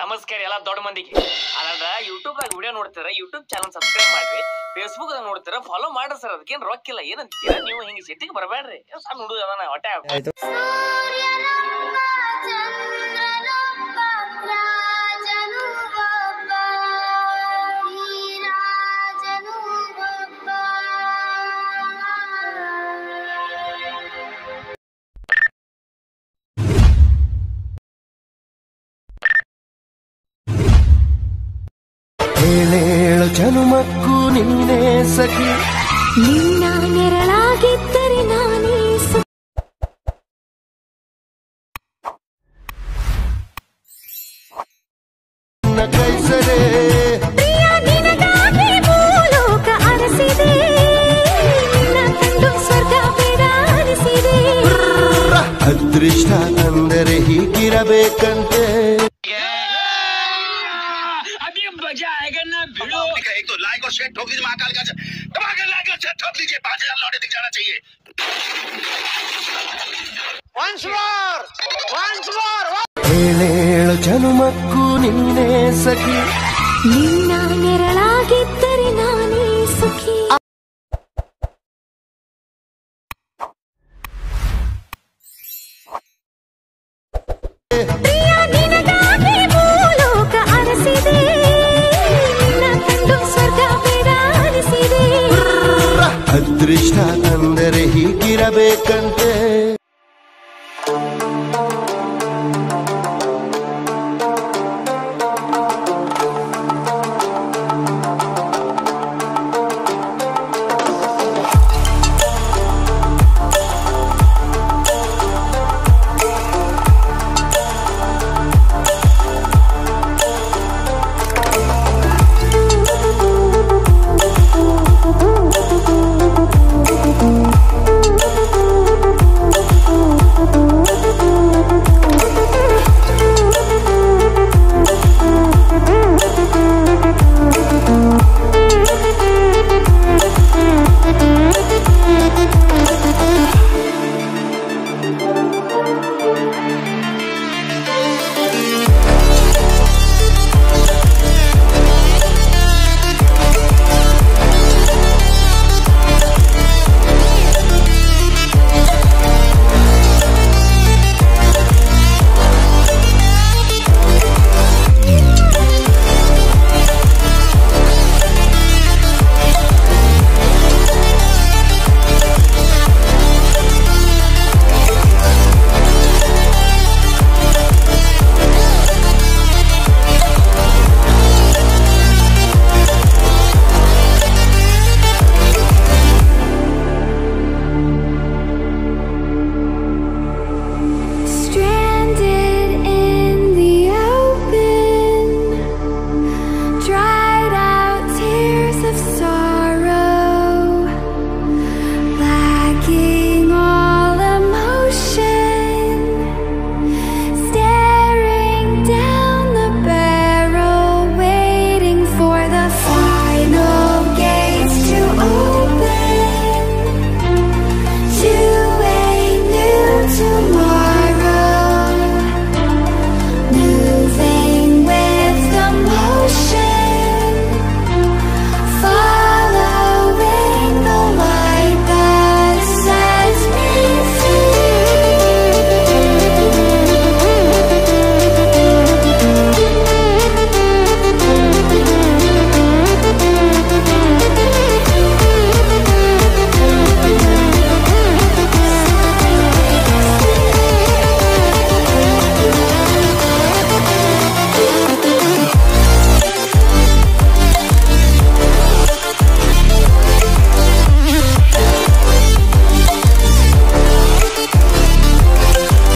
ನಮಸ್ಕಾರ ಎಲ್ಲ ದೊಡ್ಡ ಮಂದಿಗೆ ಅದ ಯೂಟ್ಯೂಬ್ ದಾಗ ವಿಡಿಯೋ ನೋಡ್ತೀರ ಯೂಟ್ಯೂಬ್ ಚಾನಲ್ ಸಬ್ಸ್ಕ್ರೈಬ್ ಮಾಡ್ರಿ ಫೇಸ್ಬುಕ್ ದಾಗ ನೋಡ್ತೀರ ಫಾಲೋ ಮಾಡ್ರಿ ಸರ್ ಅದಕ್ಕೇನ್ ರೊಕ್ಕಿಲ್ಲ ಏನಂತೀರ ನೀವು ಹಿಂಗ ಸಿಟ್ಟಿಗೆ ಬರಬೇಡ್ರಿ ಸಣ್ಣ ಹುಡುಗ ಅದಾನ ಹೊಟ್ಟೆ ಆಯ್ತು ಸೂರ್ಯನೊಬ್ಬ ಚಂದ್ರನೊಬ್ಬ ರಾಜನು ಒಬ್ಬ ಈ ರಾಜನು ಒಬ್ಬ ಏಳೇಳು ಜನುಮಕ್ಕೂ ನೀನೇ ಸಖಿ ನಿನ್ನ ನೆರಳಾಗಿದ್ದರೆ ನಾನೇ ಸುಖ ನಿನ್ನ ಕೈಸರೆ ಪ್ರಿಯ ನಿನಗಾಗಿ ಭೂಲೋಕ ಅರಸಿದೆ ನಿನ್ನ ಕಂಡು ಸ್ವರ್ಗ ಬಿಡಾರಿಸಿದೆ ಅದೃಷ್ಟ ಅಂದರೆ ಹೀಗಿರಬೇಕಂತೆ का एक तो लाइक और शेयर ठोक दीजिए महाकाल का दबाकर लाइक और शेयर ठोक दीजिए पांच हजार लौटे दिख जाना चाहिए ಏಳೇಳು ಜನುಮಕ್ಕೂ ನೀನೇ ಸಖಿ ನಿನ್ನ ನೆರಳಾಗಿದ್ದರೆ ನಾನೇ ಸುಖಿ ಪ್ರಿಯ ನಿನಗಾಗಿ ಭೂಲೋಕ ಅರಸಿದೆ ನಿನ್ನ ಕಂಡು ಸ್ವರ್ಗ ಬಿಡಾರಿಸಿದೆ ಅದೃಷ್ಟ ಅಂದರೆ ಹೀಗಿರಬೇಕಂತೆ